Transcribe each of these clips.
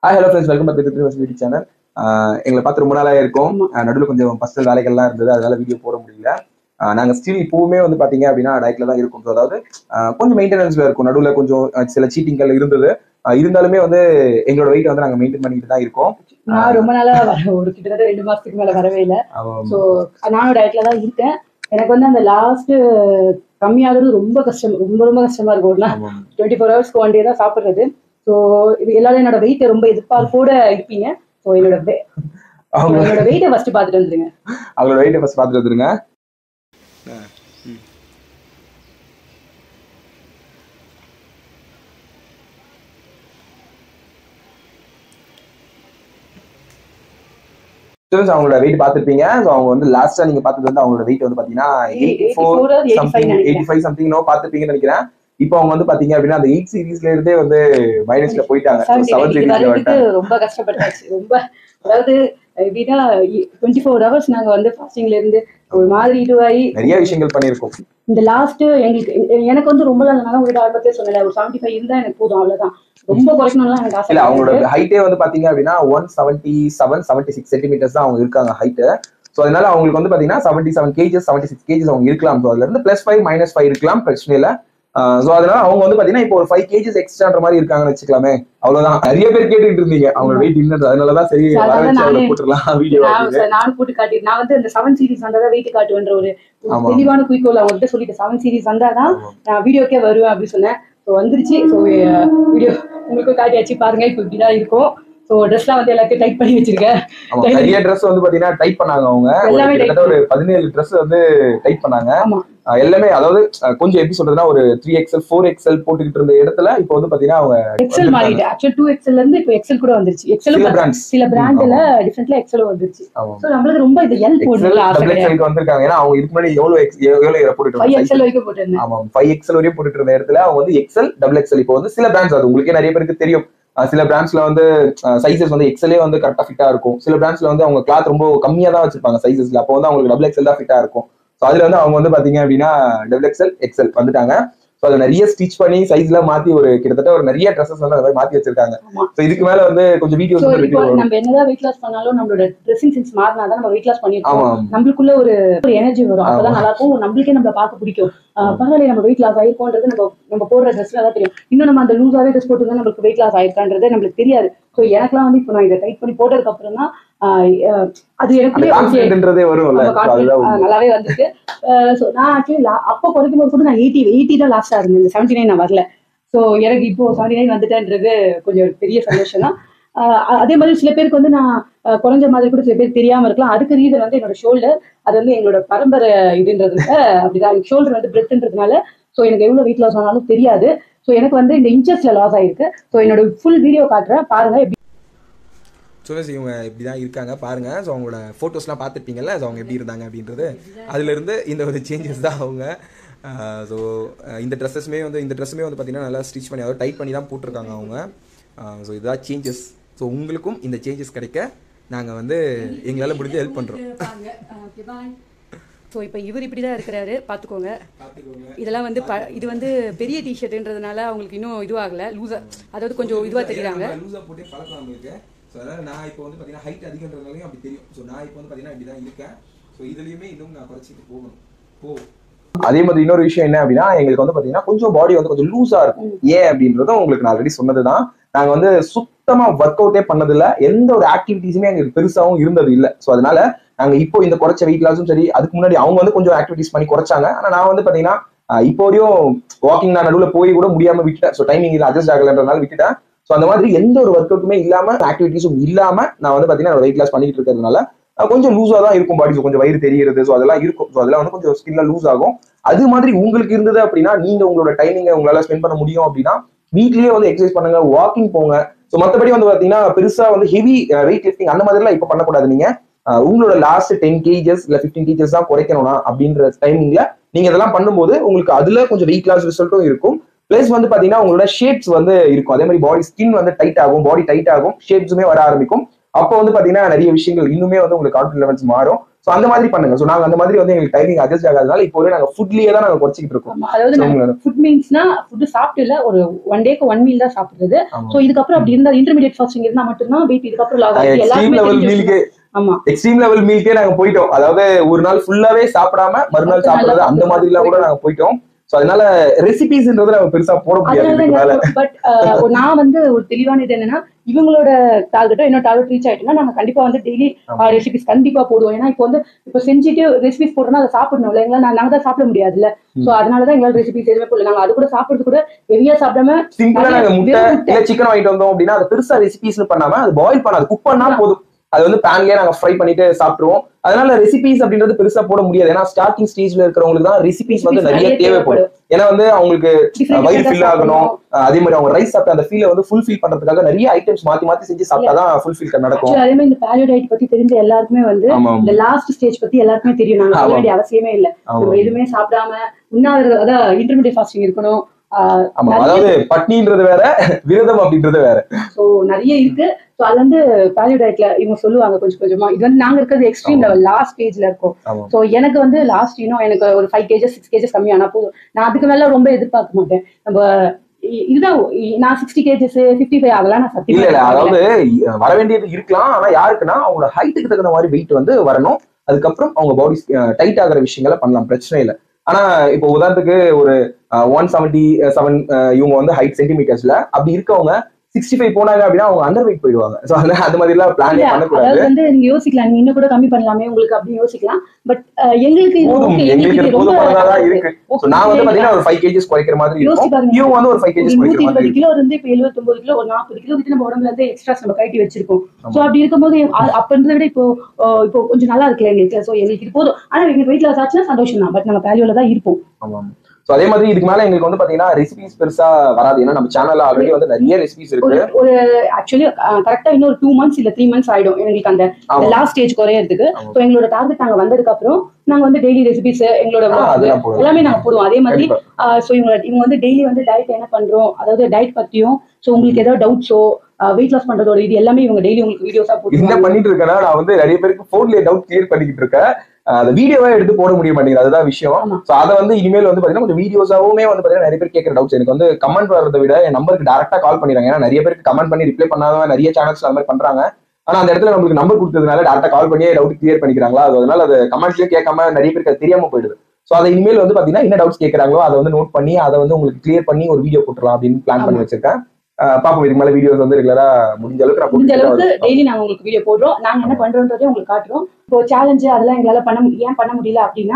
Hi hello friends welcome back to three YouTube channel எங்களை பார்த்து ரொம்ப நாளாக இருக்கும் நடுவில் கொஞ்சம் பர்சனல் வேலைகள்லாம் இருந்தது அதனால வீடியோ போட முடியல ஆஹ் நாங்க ஸ்டில் இப்பவுமே வந்து பாத்தீங்க அப்படின்னா டயட்ல தான் இருக்கும் So, அதாவது ஆஹ் கொஞ்சம் மெயின்டெனன்ஸ்ல இருக்கும் நடுவில் கொஞ்சம் ஆஹ் சில சீட்டிங்கள் இருந்தது ஆஹ் இருந்தாலுமே வந்து எங்களோட வெயிட் வந்து நாங்க மெயின்டைன் பண்ணிட்டு தான் இருக்கோம் நான் ரொம்ப நாளா வர ஒரு கிட்டத்தட்ட ரெண்டு மாசத்துக்கு மேல வரவே இல்லை ஆமாம். ஸோ நானும் டயட்ல தான் இருக்கேன் எனக்கு வந்து அந்த லாஸ்ட் கம்மியாகிறது ரொம்ப கஷ்டம் ரொம்ப ரொம்ப கஷ்டமா இருக்கும் ஒரு நாள் ஆமாம். டுவெண்ட்டி ஃபோர் ஹவர்ஸ்க்கு ஒன் டே தான் சாப்பிடுறது ஸோ இது எல்லாரும் என்னோட வெயிட்டை ரொம்ப எதிர்பார்ப்போட இருப்பீங்க ஸோ என்னோட we- அவங்க என்னோட வெயிட்டை ஃபர்ஸ்ட் பார்த்துட்டு வந்துருங்க அவங்களோட வெயிட்டை ஃபர்ஸ்ட் பார்த்துட்டு வந்துருங்க Students, அவங்களோட வெயிட் பார்த்துருப்பீங்க ஸோ அவங்க வந்து லாஸ்டா நீங்க பார்த்தது வந்து அவங்களோட வெயிட் வந்து பாத்தீங்கன்னா எயிட்டி ஃபோர் 84 85 சம்திங் நினைக்கிறேன். எயிட்டி ஃபைவ் சம்திங் நோ பார்த்துருப்பீங்கன்னு நினைக்கிறேன் இப்போ அவங்க வந்து பாத்தீங்க அப்படின்னா அந்த எயிட் சீரீஸ்ல இருந்தே வந்து மைனஸ்ல போயிட்டாங்க செவன் இது சீரீஸ்ல வர்றதுக்கு வந்துட்டாங்க ரொம்ப கஷ்டப்பட்டாச்சு ரொம்ப அதாவது எப்படின்னா டுவெண்ட்டி ஃபோர் ஹவர்ஸ் நாங்க வந்து ஃபாஸ்டிங்ல இருந்து ஒரு மாதிரி இதுவாகி நிறைய விஷயங்கள் பண்ணியிருக்கோம் இந்த லாஸ்ட் எங்களுக்கு எ- எனக்கு வந்து ரொம்ப நாள் உங்ககிட்ட ஆரம்பத்திலே சொன்னல ஒரு செவன்டி ஃபைவ் இருந்தா எனக்கு போதும் அவ்வளவுதான் ரொம்ப குறைக்கணும்லாம் எனக்கு ஆசை இல்ல கிடையாது. அவங்களோட ஹைட்டே வந்து பாத்தீங்க அப்படின்னா one seventy seven seventy six centimeters தான் அவங்க இருக்காங்க ஹைட் ஸோ அதனால அவங்களுக்கு வந்து பாத்தீங்கன்னா seventy seven kgs seventy six kgs அவங்க இருக்கலாம் ஸோ அதுல இருந்து பிளஸ் ஃபைவ் மைனஸ் ஃபைவ் இருக்கலாம் பிரச்சனை இல்ல ஸோ அதனால அவங்க வந்து பாத்தீங்கன்னா இப்போ ஒரு ஃபைவ் கேஜஸ் எக்ஸ்ட்ரான்ற மாதிரி இருக்காங்கன்னு வச்சுக்கலாமே அவ்வளவுதான் நிறைய பேர் கேட்டுட்டு இருந்தீங்க அவங்க வெயிட் இன்னது அதனாலதான் சரி So, வர அதனால வச்சு அவங்களை நானே- போட்டுடலாம் வீடியோ நான் ச- நானும் போட்டு காட்டி நான் வந்து அந்த செவன் சீரிஸ் வந்தா வெயிட் காட்டுவேன்ற ஒரு ஒரு ஆமா. தெளிவான குறிக்கோள் அவங்ககிட்ட சொல்லிட்டு செவன் சீரிஸ் வந்தாதான் நான் வீடியோக்கே வருவேன் அப்படின்னு சொன்னேன் ஸோ வந்துருச்சு ஸோ வீடியோ உங்களுக்கும் காட்டியாச்சு பாருங்க இப்போ இப்படிதான் இருக்கும் ஸோ ட்ரெஸ்லாம் வந்து எல்லாத்தையும் டைட் பண்ணி வச்சிருக்கேன் ஆமா நிறைய ட்ரெஸ் வந்து பாத்தீங்கன்னா டைப் பண்ணாங்க அவங்க ஒரு எல்லாமே கிட்டத்தட்ட ஒரு பதினேழு ட்ரெஸ் வந்து டைப் பண்ணாங்க ஆமா ஆஹ் எல்லாமே அதாவது ஆஹ் கொஞ்சம் எப்படி சொல்றதுன்னா ஒரு த்ரீ எக்ஸ்எல் ஃபோர் எக்ஸ்எல் போட்டுக்கிட்டு இருந்த இடத்துல இப்போ வந்து பாத்தீங்கன்னா அவங்க எக்ஸல் மாறிட்டு ஆக்சுவல் டூ எக்ஸ்எல் இருந்து இப்போ எக்ஸல் கூட வந்துருச்சு சில எக்ஸல் பிராண்ட்ஸ் சில பிராண்ட்ல டிஃப்ரெண்ட்ல எக்ஸலும் வந்துருச்சு ஆமா ஸோ நம்மளுக்கு ரொம்ப இது எல் போடணும்ல ஆசை டபுள் கிடையாது எக்ஸ்எலுக்கு வந்திருக்காங்க ஏன்னா அவங்க இதுக்கு முன்னாடி எவ்வளவு எக்ஸ் எவ்வளவு இதை போட்டுட்டு ஃபைவ் இருந்தாங்க எக்ஸல் வரைக்கும் போட்டிருந்தேன் ஆமா ஃபைவ் எக்ஸ்எல் வரையும் போட்டுட்டு இருந்த இடத்துல அவங்க வந்து எக்ஸ்எல் டபுள் எக்ஸ்எல் இப்போ வந்து சில பிராண்ட்ஸ் அது உங்களுக்கே நிறைய பேருக்கு தெரியும் அஹ் சில பிராண்ட்ஸ்ல வந்து சைசஸ் வந்து எக்ஸ்எல்லே வந்து கரெக்டா ஃபிட்டா இருக்கும் சில பிராண்ட்ஸ்ல வந்து அவங்க கிளாத் ரொம்ப கம்மியா தான் வச்சிருப்பாங்க சைசஸ்ல அப்போ வந்து அவங்களுக்கு டபுள் எக்ஸ்எல் தான் ஃபிட்டா இருக்கும் ஸோ அதுல வந்து அவங்க வந்து பாத்தீங்க அப்படின்னா டபுள் எக்ஸ்எல் எக்ஸ்எல் வந்துட்டாங்க ஸோ அதை நிறைய ஸ்டிச் பண்ணி சைஸ்ல மாத்தி ஒரு கிட்டத்தட்ட ஒரு நிறைய ட்ரெஸ்ஸஸ் வந்து அந்த மாதிரி மாத்தி வச்சிருக்காங்க ஆமா. ஸோ இதுக்கு மேல வந்து கொஞ்சம் வீடியோஸ் ஸோ வந்து இப்போ வீடியோ நம்ம என்னதான் வெயிட் லாஸ் பண்ணாலும் நம்மளோட ட்ரெஸ்ஸிங் சென்ஸ் மாறினா தான் நம்ம வெயிட் லாஸ் பண்ணிருக்கோம் ஆமா நம்மளுக்குள்ள ஒரு ஒரு எனர்ஜி வரும் அப்பதான் நல்லா இருக்கும் நம்மளுக்கே நம்மள பார்க்க பிடிக்கும் ஆஹ் பரவாயில்ல நம்ம வெயிட் லாஸ் ஆயிருக்கோன்றது நம்ம நம்ம போடுற ட்ரெஸ்ல தான் தெரியும் இன்னும் நம்ம அந்த லூஸாவே ட்ரெஸ் போட்டு நம்மளுக்கு வெயிட் லாஸ் ஆயிருக்கான்றது நம்மளுக்கு தெரியாது ஸோ எனக்குலாம் வந்து இப்போ நான் இதை டைட் பண்ணி போட்டதுக்கு அப்புறம் தான் ஆஹ் ஆஹ் அது அந்த எனக்குள்ளே okay, கான்ஃபிடென்ட்ன்றதே வரும்ல நம்ம So அதுதான் confident- உண்மை. ஆஹ் நல்லாவே வந்துட்டு ஸோ நான் ஆக்சுவலி அப்போ குறைக்கும் போது கூட நான் எயிட்டி எயிட்டி தான் லாஸ்டா இருந்தேன் இந்த செவன்டி நைன் நான் வரல ஸோ எனக்கு இப்போ செவன்டி நைன் வந்துட்டேன்றது கொஞ்சம் ஒரு பெரிய சந்தோஷம் தான் ஆஹ் அதே மாதிரி சில பேருக்கு வந்து நான் ஆஹ் குறைஞ்ச மாதிரி கூட சில பேர் தெரியாம இருக்கலாம் அதுக்கு ரீசன் வந்து என்னோட ஷோல்டர் அது வந்து எங்களோட பரம்பரை இதுன்றதுனால அப்படிதான் ஷோல்டர் வந்து பிரெத்ன்றதுனால ஸோ எனக்கு எவ்வளவு வெயிட் லாஸ் ஆனாலும் தெரியாது ஸோ எனக்கு வந்து இந்த இன்ச்சஸ்ல லாஸ் ஆயிருக்கு ஸோ என்னோட ஃபுல் வீடியோ காட்டுறேன் பாருங்க எப்படி ஸோ இவங்க இப்படி தான் இருக்காங்க பாருங்க ஸோ அவங்களோட ஃபோட்டோஸ்லாம் பார்த்துருப்பீங்கல்ல ஸோ அவங்க எப்படி இருந்தாங்க அப்படின்றது அதுலேருந்து இந்த ஒரு சேஞ்சஸ் தான் அவங்க ஸோ இந்த ட்ரெஸ்ஸஸ்மே வந்து இந்த ட்ரெஸ்ஸுமே வந்து பார்த்தீங்கன்னா நல்லா ஸ்டிச் பண்ணி அதாவது டைட் பண்ணி தான் போட்டிருக்காங்க அவங்க ஸோ இதுதான் சேஞ்சஸ் ஸோ உங்களுக்கும் இந்த சேஞ்சஸ் கிடைக்க நாங்கள் வந்து எங்களால் முடிஞ்சு ஹெல்ப் பண்ணுறோம் ஸோ இப்போ இவர் இப்படி தான் இருக்கிறாரு பார்த்துக்கோங்க இதெல்லாம் வந்து ப இது வந்து பெரிய டிஷர்ட்ன்றதுனால அவங்களுக்கு இன்னும் இதுவாகல லூஸா அதாவது கொஞ்சம் இதுவாக தெரியுறாங்க லூஸாக போட்டு பழக்கம் நம்மளுக்கு ஸோ அதனால் நான் இப்போ வந்து பார்த்தீங்கன்னா ஹைட் அதிகன்றதுனாலையும் அப்படி தெரியும் ஸோ நான் இப்போ வந்து பார்த்தீங்கன்னா இப்படி தான் இருக்கேன் ஸோ இதுலேயுமே இன்னும் நான் குறைச்சிட்டு போகணும் போ அதே மாதிரி இன்னொரு விஷயம் என்ன அப்படின்னா எங்களுக்கு வந்து பாத்தீங்கன்னா கொஞ்சம் பாடி வந்து கொஞ்சம் லூஸா இருக்கும் ஏன் அப்படின்றதும் உங்களுக்கு நான் ஆல்ரெடி சொன்னதுதான் நாங்க வந்து சுத்தமா ஒர்க் அவுட்டே பண்ணதில்ல எந்த ஒரு ஆக்டிவிட்டிஸுமே எங்களுக்கு பெருசாவும் இருந்தது இல்ல சோ அதனால நாங்க இப்போ இந்த குறைச்ச வெயிட் லாஸும் சரி அதுக்கு முன்னாடி அவங்க வந்து கொஞ்சம் ஆக்டிவிட்டிஸ் பண்ணி குறைச்சாங்க ஆனா நான் வந்து பாத்தீங்கன்னா ஆஹ் இப்போ வரையும் வாக்கிங் நான் நடுவுல போய் கூட முடியாம விட்டுட்டேன் ஸோ டைமிங் இல்லை அட்ஜஸ்ட் ஆகலன்றதுனால விட்டுட்டேன் ஸோ அந்த மாதிரி எந்த ஒரு ஒர்க் அவுட்டுமே இல்லாம ஆக்டிவிட்டிஸும் இல்லாம நான் வந்து பாத்தீங்கன்னா வெயிட் லாஸ் பண்ணிட்டு இருக்கிறதுனால அஹ் கொஞ்சம் லூஸா தான் இருக்கும் பாடி கொஞ்சம் வயிறு தெரியுறது ஸோ அதெல்லாம் இருக்கும் ஸோ அதெல்லாம் வந்து கொஞ்சம் ஸ்கின்ல லூஸ் ஆகும் அது மாதிரி உங்களுக்கு இருந்தது அப்படின்னா நீங்க உங்களோட டைமிங்கை உங்களால ஸ்பெண்ட் பண்ண முடியும் அப்படின்னா வீட்லயே வந்து எக்ஸசைஸ் பண்ணுங்க வாக்கிங் போங்க ஸோ மற்றபடி வந்து பாத்தீங்கன்னா பெருசா வந்து ஹெவி வெயிட் லிஃப்டிங் அந்த மாதிரிலாம் இப்போ பண்ணக்கூடாது நீங்க அஹ் உங்களோட லாஸ்ட் டென் கேஜஸ் இல்ல ஃபிஃப்டீன் கேஜஸ் தான் குறைக்கணும்னா அப்படின்ற டைமிங்ல நீங்க இதெல்லாம் பண்ணும்போது உங்களுக்கு அதுல கொஞ்சம் வெயிட் லாஸ் ரிசல்ட்டும் இருக்கும் பிளஸ் வந்து பாத்தீங்கன்னா உங்களோட ஷேப்ஸ் வந்து இருக்கும் அதே மாதிரி பாடி ஸ்கின் வந்து டைட் ஆகும் பாடி டைட் ஆகும் ஷேப்ஸுமே வர ஆரம்பிக்கும் அப்போ வந்து பாத்தீங்கன்னா நிறைய விஷயங்கள் இன்னுமே வந்து உங்களுக்கு கான்ஃபிடன்ஸ் லெவல்ஸ் மாறும் ஸோ அந்த மாதிரி பண்ணுங்க ஸோ நாங்க அந்த மாதிரி வந்து எங்களுக்கு டைமிங் அட்ஜஸ்ட் ஆகாதனால இப்போ வரை நாங்க ஃபுட்லயே தான் நாங்க குறைச்சிக்கிட்டு இருக்கோம் ஆமா, அதாவது So, உங்களோட- ஃபுட் மீல்ஸ்னா ஃபுட் சாப்பிட்டு இல்ல ஒரு ஒன் டேக்கு ஒன் மீல் தான் சாப்பிடுறது ஆமா. சோ இதுக்கப்புறம் அப்படி இருந்தா இன்டர்மீடியட் ஃபாஸ்டிங் இருந்தா மட்டும்தான் வெயிட் இதுக்கப்புறம் லாக் ஆகும் எக்ஸ்ட்ரீம் எல்லாருமே லெவல் தெரிஞ்ச மீலுக்கே விஷயம். ஆமா எக்ஸ்ட்ரீம் லெவல் மீல்க்கே நாங்க போயிட்டோம் அதாவது ஒரு நாள் ஃபுல்லாவே சாப்பிடாம மறுநாள் அடுத்த நாள் சாப்பிடுறது அந்த சாப்பிடுறது. மாதிரி எல்லாம் கூட நாங்க போயிட்டோம் சோ அதனால ரெசிபிஸ்ன்றது நம்ம பெருசா போட முடியாது இதுக்கு மேல அதனால பட் நான் வந்து ஒரு தெளிவான இது என்னன்னா இவங்களோட டார்கெட்டோ என்னோட டார்கெட் ரீச் ஆயிட்டுனா நாங்க கண்டிப்பா வந்து டெய்லி ஆமா. ரெசிபிஸ் கண்டிப்பா போடுவோம் ஏன்னா இப்போ வந்து இப்போ செஞ்சுட்டு ரெசிபிஸ் போடுறோம்னா அதை சாப்பிடணும் இல்லை எங்களால் நாங்க தான் சாப்பிட முடியாதுல்ல ம். சோ அதனாலதான் எங்களால் ரெசிபிஸ் எதுவுமே போடல நாங்க அது கூட சாப்பிடுறது கூட ஹெவியா சாப்பிடாம சிம்பிளா நிறைய நாங்க முட்டை வெறும் முட்டை. இல்ல சிக்கன் வாங்கிட்டு வந்தோம் அப்படின்னா அது பெருசா ரெசிபிஸ்னு பண்ணாம அது பாயில் பண்ணாது குக் பண்ணா ஆமா. போதும் அது வந்து பேன்லயே நாங்க ஃப்ரை பண்ணிட்டு சாப்பிட்டுருவோம் அதனால ரெசிபிஸ் அப்படின்றது பெருசா போட முடியாது ஏன்னா ஸ்டார்டிங் ஸ்டேஜ்ல இருக்கிறவங்களுக்கு தான் ரெசிபிஸ் வந்து நிறைய தேவைப்படும் ஏன்னா வந்து அவங்களுக்கு Different வயிறு different ஃபில் ஆ ஆகணும் சாப்பிடணும். அஹ் அதே மாதிரி அவங்க ரைஸ் சாப்பிட்ட அந்த ஃபீலை வந்து ஃபுல் ஃபில் பண்றதுக்காக நிறைய ஐட்டம்ஸ் மாத்தி மாத்தி செஞ்சு சாப்பிட்டாதான் ஃபுல் ஃபில் நடக்கும் Actually, அதே மாதிரி இந்த பேலியோ டயட் பத்தி தெரிஞ்ச எல்லாருக்குமே வந்து ஆமா இந்த லாஸ்ட் ஸ்டேஜ் பத்தி எல்லாருக்குமே தெரியும் நாங்க சொல்ல ஆமா. வேண்டிய அவசியமே இல்ல ஆமா நம்ம எதுவுமே சாப்பிடாம உண்ணாவிரதம் அதான் இன்டர்மீடியட் ஃபாஸ்டிங் இருக்கணும் ஆஹ் ஆமா நிறைய அதாவது பட்னின்றது வேற விரதம் அப்படின்றது வேற சோ நிறைய இருக்கு சோ அது வந்து பேலியோ டயட்ல இவங்க சொல்லுவாங்க கொஞ்சம் கொஞ்சமா இது வந்து நாங்க இருக்கிறது எக்ஸ்ட்ரீம் ஆமா. லெவல் லாஸ்ட் ஸ்டேஜ்ல இருக்கோம் ஆமா சோ எனக்கு வந்து லாஸ்ட் இன்னும் எனக்கு ஒரு ஃபைவ் கேஜஸ் சிக்ஸ் கேஜஸ் கம்மியானா போதும் நான் அதுக்கு மேல ரொம்ப எதிர்பார்க்க மாட்டேன் நம்ம இ- இதுதான் இ- நான் சிக்ஸ்டி கேஜஸ் ஃபிஃப்டி ஃபைவ் அதெல்லாம் நான் இல்ல சத்தியமா இல்ல எதிர்பார்க்கல. அதாவது வர வேண்டியது இருக்கலாம் ஆனா யாருக்குன்னா அவங்களோட ஹைட்டுக்கு தகுந்த மாதிரி வெயிட் வந்து வரணும் அதுக்கப்புறம் அவங்க பாடி டைட் ஆகிற விஷயங்களை பண்ணலாம் பிரச்சனை இல்லை ஆனா இப்போ உதாரணத்துக்கு ஒரு ஒன் செவன்டி செவன் இவங்க வந்து ஹைட் சென்டிமீட்டர்ஸ்ல அப்படி இருக்கவங்க சிக்ஸ்டி ஃபைவ் போனாங்க அப்படின்னா அவங்க அண்டர் வெயிட் போயிடுவாங்க ஸோ அதனால அது மாதிரி எல்லாம் பிளானே இல்ல, பண்ணக்கூடாது அதாவது வந்து நீங்க யோசிக்கலாம் நீங்க இன்னும் கூட கம்மி பண்ணலாமே உங்களுக்கு அப்படின்னு யோசிக்கலாம் பட் எங்களுக்கு இது போதும் okay, எங்களுக்கு இது இது ரொம்ப போதுமானதா இருக்கு okay. ஸோ நான் வந்து பாத்தீங்கன்னா ஒரு ஃபைவ் கேஜிஸ் குறைக்கிற மாதிரி யோசிச்சு இருக்கும் பாருங்க. இவங்க வந்து ஒரு ஃபைவ் கேஜிஸ் நூத்தி குறைக்கிற மாதிரி இருபது கிலோ இருந்து இப்ப எழுபத்தொன்பது கிலோ ஒரு நாற்பது கிலோ கிட்ட நம்ம உடம்புல இருந்து எக்ஸ்ட்ராஸ் நம்ம கட்டி வச்சிருக்கோம் ஆமா. சோ அப்படி இருக்கும்போது அ- அப்ப இருந்ததை விட இப்போ அஹ், இப்போ கொஞ்சம் நல்லா இருக்குல்ல எங்களுக்கு சோ எங்களுக்கு இது போதும் ஆனா எங்களுக்கு வெயிட் லாஸ் ஆச்சுன்னா சந்தோஷம் தான் பட் நம்ம பேலியோல தான் இருப்போம் ஆமாம் ஸோ அதே மாதிரி இதுக்கு மேல எங்களுக்கு வந்து பாத்தீங்கன்னா ரெசிபிஸ் பெருசா வராது ஏன்னா நம்ம சேனல்ல ஆல்ரெடி வந்து நிறைய ரெசிபிஸ் இருக்கு ஒரு ஒரு ஆக்சுவலி கரெக்டா இன்னொரு டூ மந்த்ஸ் இல்ல த்ரீ மந்த்ஸ் ஆயிடும் எங்களுக்கு அந்த ஆமா. லாஸ்ட் ஸ்டேஜ் குறையறதுக்கு ஆமா. சோ எங்களோட டார்கெட் நாங்க வந்ததுக்கு அப்புறம் நாங்க வந்து டெய்லி ரெசிபிஸ் எங்களோட ஆ, vlog, அதெல்லாம் போடுவோம். எல்லாமே நாங்க போடுவோம் அதே மாதிரி கண்டிப்பா. ஸோ இவங்க இவங்க வந்து டெய்லி வந்து டயட் என்ன பண்றோம் அதாவது டயட் பத்தியும் ஸோ உங்களுக்கு ஏதாவது டவுட்ஸோ வெயிட் லாஸ் பண்றதோட இது எல்லாமே இவங்க டெய்லி உங்களுக்கு வீடியோஸா என்ன போட்டுருவாங்க பண்ணிட்டு இருக்கேன்னா நான் வந்து நிறைய பேருக்கு போன்லயே டவுட் கிளியர் பண்ணிக்கிட்டு இருக்கேன் அஹ் அந்த வீடியோவா எடுத்து போட முடிய மாட்டேங்குது அதுதான் விஷயம் ஆமா. சோ அதை வந்து இனிமேல் வந்து பாத்தீங்கன்னா கொஞ்சம் வீடியோஸாவுமே வந்து பாத்தீங்கன்னா நிறைய பேர் கேட்கற டவுட்ஸ் எனக்கு வந்து கமெண்ட் வர்றதை விட என் நம்பருக்கு டேரக்டா கால் பண்ணிடுறாங்க ஏன்னா நிறைய பேருக்கு கமெண்ட் பண்ணி ரிப்ளை பண்ணாதவங்க நிறைய சேனல்ஸ் அந்த மாதிரி பண்றாங்க ஆனா அந்த இடத்துல நம்மளுக்கு நம்பர் கொடுத்ததுனால டேரக்டா கால் பண்ணியே டவுட் கிளியர் பண்ணிக்கிறாங்களா அது அதனால அது கமெண்ட்லயே கேட்காம நிறைய பேருக்கு அது தெரியாம போயிடுது சோ அதை இனிமேல் வந்து பாத்தீங்கன்னா என்ன டவுட்ஸ் கேட்கறாங்களோ அதை வந்து நோட் பண்ணி அதை வந்து உங்களுக்கு கிளியர் பண்ணி ஒரு வீடியோ போட்டுடலாம் அப்படின்னு பிளான் பண்ணி வச்சிருக்கேன் அஹ் பாப்போம் இதுக்கு மேல வீடியோஸ் வந்து ரெகுலரா முடிஞ்ச அளவுக்கு நான் முடிஞ்ச போட்டுக்கிட்டே அளவுக்கு வருவேன். டெய்லி நாங்க உங்களுக்கு வீடியோ போடுறோம் நாங்க என்ன பண்றோன்றதையும் உங்களுக்கு காட்டுறோம் இப்போ சேலஞ்சு அதெல்லாம் எங்களால பண்ண மு- ஏன் பண்ண முடியல அப்படின்னா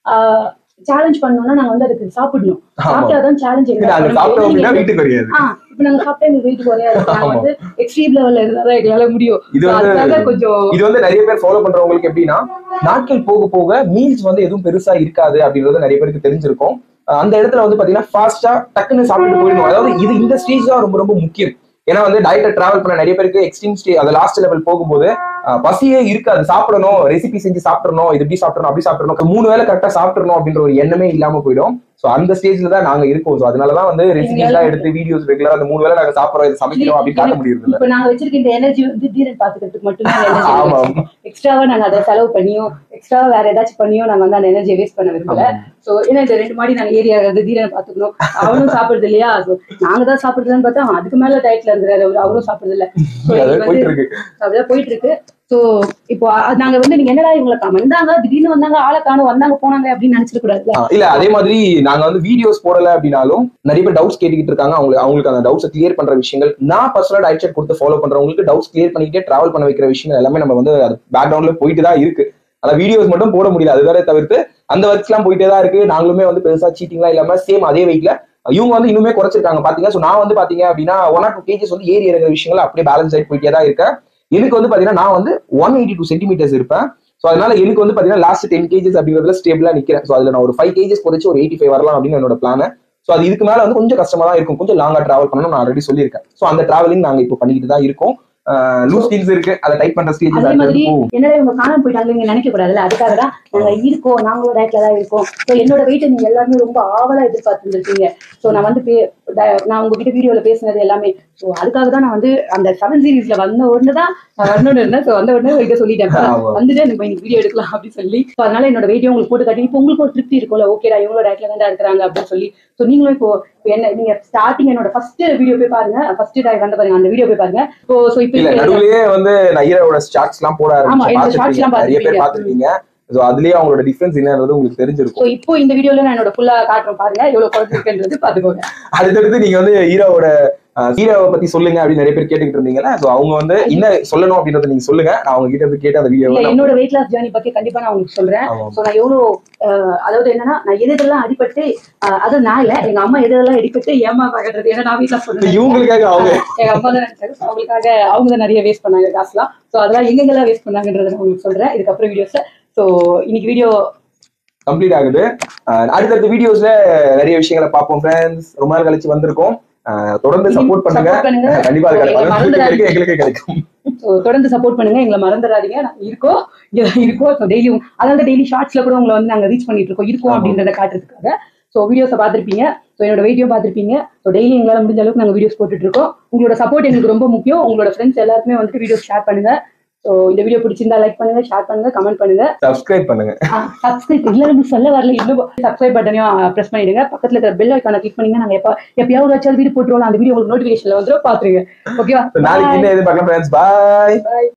சேலஞ்ச் பண்ணணும்னா நாங்க வந்து அதுக்கு சாப்பிடணும் ஆமா. சாப்பிட்டாதான் சேலஞ்ச் இல்ல, அது சாப்பிட்டோம் அப்படின்னா வீட்டுக்கு வரையாது ஆ இப்ப நாங்க சாப்பிட்டா எங்க வெயிட் குறையாது நாங்க ஆமா. வந்து எக்ஸ்ட்ரீம் லெவல்ல இருந்தாதான் எங்களால முடியும் இது So, வந்து அதுக்காக கொஞ்சம் இது வந்து நிறைய பேர் ஃபாலோ பண்றவங்களுக்கு எப்படின்னா நாட்கள் போக போக மீல்ஸ் வந்து எதுவும் பெருசா இருக்காது அப்படின்றது நிறைய பேருக்கு தெரிஞ்சிருக்கும் அஹ் அந்த இடத்துல வந்து பாத்தீங்கன்னா ஃபாஸ்டா டக்குன்னு சாப்பிட்டு போயிடணும் அதாவது இது இந்த ஸ்டேஜ் தான் ரொம்ப ரொம்ப முக்கியம் ஏன்னா வந்து டயட்டை டிராவல் பண்ண நிறைய பேருக்கு எக்ஸ்ட்ரீம் ஸ்டே அந்த லாஸ்ட் லெவல் போகும்போது அஹ் பசியே இருக்காது சாப்பிடணும் ரெசிபி செஞ்சு சாப்பிடணும் இது இப்படி சாப்பிடணும் அப்படி சாப்பிடணும் மூணு வேளை கரெக்டா சாப்பிடணும் அப்படின்ற ஒரு எண்ணமே இல்லாம போயிடும் சோ அந்த ஸ்டேஜ்ல தான் நாங்க இருக்கோம் சோ அதனாலதான் வந்து ரெசிபிஸ் எல்லாம் எடுத்து வீடியோஸ் ரெகுலரா அந்த மூணு வேளை நாங்க சாப்பிடுறோம் இது சமைக்கிறோம் அப்படின்னு காட்ட முடியுது இல்ல இப்ப நாங்க வச்சிருக்க இந்த எனர்ஜி வந்து தீரன் பாத்துக்கிறதுக்கு மட்டும்தான் ஆமா எனர்ஜி எக்ஸ்ட்ராவா நாங்க அதை செலவு பண்ணியோ எக்ஸ்ட்ராவா வேற ஏதாச்சும் பண்ணியோ நாங்க வந்து அந்த எனர்ஜியை வேஸ்ட் பண்ண விரும்பல சோ ஏன்னா இந்த ரெண்டு மாடி நாங்க ஏரியா தீரனை பாத்துக்கணும் அவனும் சாப்பிடுறது இல்லையா So, நாங்க தான் சாப்பிடுறதுன்னு பார்த்தா அவன் அதுக்கு மேல டயட்ல இருக்கிறாரு அவரு அவரும் சாப்பிடுறது இல்ல So, அது எங்களுக்கு போயிட்டு வந்து இருக்கு அப்படிதான் போயிட்டு இருக்கு சோ இப்போ அது நாங்க வந்து நீங்க என்னடா இவங்களை கா- வந்தாங்க திடீர்னு வந்தாங்க ஆளை காணும் வந்தாங்க போனாங்க அப்படின்னு நினைச்சிட கூடாதுல்ல ஆ, இல்ல அதே மாதிரி நாங்க வந்து வீடியோஸ் போடல அப்படின்னாலும் நிறைய பேர் டவுட்ஸ் கேட்டுக்கிட்டு இருக்காங்க அவங்க அவங்களுக்கு அந்த டவுட்ஸ் கிளியர் பண்ற விஷயங்கள் நான் பர்சனலா டயட் செட் கொடுத்து ஃபாலோ பண்றவங்களுக்கு டவுட்ஸ் கிளியர் பண்ணிக்கிட்டே டிராவல் பண்ண வைக்கிற விஷயங்கள் எல்லாமே நம்ம வந்து அது பேக்ரவுண்ட்ல போயிட்டு தான் இருக்கு ஆனா வீடியோஸ் மட்டும் போட முடியல அது வேற தவிர்த்து அந்த ஒர்க்ஸ் எல்லாம் போயிட்டே தான் இருக்கு நாங்களுமே வந்து பெருசா சீட்டிங்லாம் இல்லாம சேம் அதே வெயிட்ல இவங்க வந்து இன்னுமே குறைச்சிருக்காங்க பாத்தீங்க சோ நான் வந்து பாத்தீங்க அப்படின்னா ஒன் ஆர் டூ கேஜஸ் வந்து ஏறி இறங்குற விஷயங்கள் அப்படியே பேலன்ஸ் ஆயிட்டு போயிட்டே தான் இருக்கேன் எனக்கு வந்து பாத்தீங்கன்னா நான் வந்து ஒன் எயிட்டி டூ சென்டிமீட்டர்ஸ் இருப்பேன் ஸோ அதனால எனக்கு வந்து பாத்தீங்கன்னா லாஸ்ட் டென் கேஜஸ் அப்படிங்கிறதுல ஸ்டேபிளா நிக்கிறேன் ஸோ அதுல நான் ஒரு ஃபைவ் கேஜஸ் குறைச்சு ஒரு எயிட்டி ஃபைவ் வரலாம் அப்படின்னு என்னோட பிளான் ஸோ அது இதுக்கு மேல வந்து கொஞ்சம் கஷ்டமா தான் இருக்கும் கொஞ்சம் லாங்கா டிராவல் பண்ணணும் நான் ஆல்ரெடி சொல்லியிருக்கேன் ஸோ அந்த டிராவலிங் நாங்க இப்போ பண்ணிக்கிட்டு தான் இருக்கோம் லூஸ் ஸ்கின்ஸ் இருக்கு அதை டைட் பண்ற அதே ஸ்டேஜஸ் மாதிரி என்னடா இவங்க காணாம போயிட்டாங்க நீங்க நினைக்க கூடாதுல்ல அதுக்காக தான் நாங்க இருக்கோம் நாங்களும் டயட்ல தான் இருக்கோம் ஸோ என்னோட வெயிட்டை நீங்க எல்லாருமே ரொம்ப ஆவலா எதிர்பார்த்துருக்கீங்க ஸோ நான் வந்து பே- ட- நான் உங்ககிட்ட வீடியோல பேசுனது எல்லாமே ஸோ அதுக்காக தான் நான் வந்து அந்த செவன் சீரீஸ்ல வந்த உடனே தான் நான் வரணும்னு இருந்தேன் ஸோ வந்த உடனே வைக்க சொல்லிட்டேன் ஆமா. வந்துட்டு எனக்கு இன்னைக்கு வீடியோ எடுக்கலாம் அப்படின்னு சொல்லி ஸோ அதனால என்னோட வெயிட்டை உங்களுக்கு போட்டு காட்டி இப்போ உங்களுக்கு ஒரு திருப்தி இருக்கும்ல ஓகேடா இவங்களோட டயட்ல தான் இருக்கிறாங்க அப்படின்னு சொல்லி ஸோ நீங்களும் இப்போ இப்போ என்ன நீங்க ஸ்டார்டிங் என்னோட ஃபர்ஸ்ட் வீடியோ போய் பாருங்க ஃபர்ஸ்ட் டயட் வந்து பாருங்க அந்த வீடியோ போய் பாருங்க ஸோ ஸோ இப்போ இல்ல நடுவுலயே வந்து நைராவோட ஷார்ட்ஸ் எல்லாம் போட ஆமா, ஆரம்பிச்சு என்னோட shorts பார்த்திருப்பீங்க. எல்லாம் நிறைய பேர் பார்த்திருப்பீங்க. பார்த்திருப்பீங்க சோ அதுலயே அவங்களோட டிஃபரன்ஸ் என்னன்றது உங்களுக்கு தெரிஞ்சிருக்கும் ஸோ இப்போ இந்த வீடியோல நான் என்னோட ஃபுல்லா காட்டுறேன் பாருங்க எவ்வளவு குறைஞ்சிருக்குன்றது பாத்துக்கோங்க அடுத்தடுத்து நீங்க வந்து ஹீரோவோட ஹீரோவை பத்தி சொல்லுங்க அப்படின்னு நிறைய பேர் கேட்டுக்கிட்டு இருந்தீங்கல்ல சோ அவங்க வந்து என்ன சொல்லணும் அப்படின்றத நீங்க சொல்லுங்க நான் அவங்க கிட்ட இருந்து கேட்டு அந்த இல்ல வீடியோ என்னோட வெயிட் லாஸ் ஜேர்னி பத்தி கண்டிப்பா நான் உங்களுக்கு சொல்றேன் ஸோ நான் எவ்வளவு அஹ், அதாவது என்னன்னா நான் எது எதெல்லாம் அடிபட்டு அஹ், அது நான் இல்ல எங்க அம்மா எது எதெல்லாம் அடிபட்டு ஏமா பாக்குறது ஏன்னா நான் வீட்டுல சொன்னேன் இவங்களுக்காக அவங்க எங்க அம்மா தான் நினைச்சாங்க So, அவங்களுக்காக அவங்க தான் நிறைய வேஸ்ட் பண்ணாங்க காசுலாம் ஸோ அதெல்லாம் எங்கெங்கெல்லாம் வேஸ்ட் பண்ணாங்கன்றத நான் உங்களுக்கு சொல்றேன் இதுக்கப்புறம் வீடியோஸ்ல ஸோ இன்னைக்கு வீடியோ கம்ப்ளீட் ஆகுது அஹ் அடுத்தடுத்த வீடியோஸ்ல நிறைய விஷயங்களை பார்ப்போம் ஃப்ரெண்ட்ஸ் ரொம்ப நாள் கழிச்சு வந்திருக்கோம் அஹ் தொடர்ந்து சப்போர்ட் பண்ணுங்க Support பண்ணுங்க. கண்டிப்பா அது So, எங்களை கிடைக்கும் மறந்துடாதீங்க. எங்களுக்கு கிடைக்கும் ஸோ தொடர்ந்து சப்போர்ட் பண்ணுங்க எங்களை மறந்துடாதீங்க நாங்க இருக்கோம் இங்க இருக்கோம் ஸோ டெய்லியும் அதாவது டெய்லி ஷார்ட்ஸ்ல கூட உங்களை வந்து நாங்க ரீச் பண்ணிட்டு இருக்கோம் இருக்கோம் ஆமா. அப்படின்றத காட்டுறதுக்காக ஸோ வீடியோஸை பார்த்துருப்பீங்க ஸோ என்னோட வீடியோ பார்த்துருப்பீங்க ஸோ டெய்லி எங்களால் முடிஞ்ச அளவுக்கு நாங்கள் வீடியோஸ் போட்டுட்டு இருக்கோம் உங்களோட சப்போர்ட் எங்களுக்கு ரொம்ப முக்கியம் உங்களோட ஃப்ரெண்ட்ஸ் எல்லாருக்குமே வந்துட்டு வீடியோஸ் ஷேர் பண்ணுங்க ஸோ இந்த வீடியோ பிடிச்சிருந்தா லைக் பண்ணுங்க ஷேர் பண்ணுங்க கமெண்ட் பண்ணுங்க சப்ஸ்கிரைப் பண்ணுங்க சப்ஸ்கிரைப் இல்ல நம்ம சொல்ல வரல இன்னும் சப்ஸ்கிரைப் பட்டனையும் ப்ரெஸ் பண்ணிடுங்க பக்கத்துல இருக்கிற பெல் ஐக்கான கிளிக் பண்ணீங்க நாங்க எப்ப எப்பயாவது வச்சாலும் வீடியோ போட்டுருவோம் அந்த வீடியோ உங்களுக்கு நோட்டிஃபிகேஷன்ல வந்துடும் பாத்துருங்க ஓகேவா So, நாளைக்கு என்ன எதிர்பார்க்கலாம் ஃப்ரெண்ட்ஸ் பாய் பாய்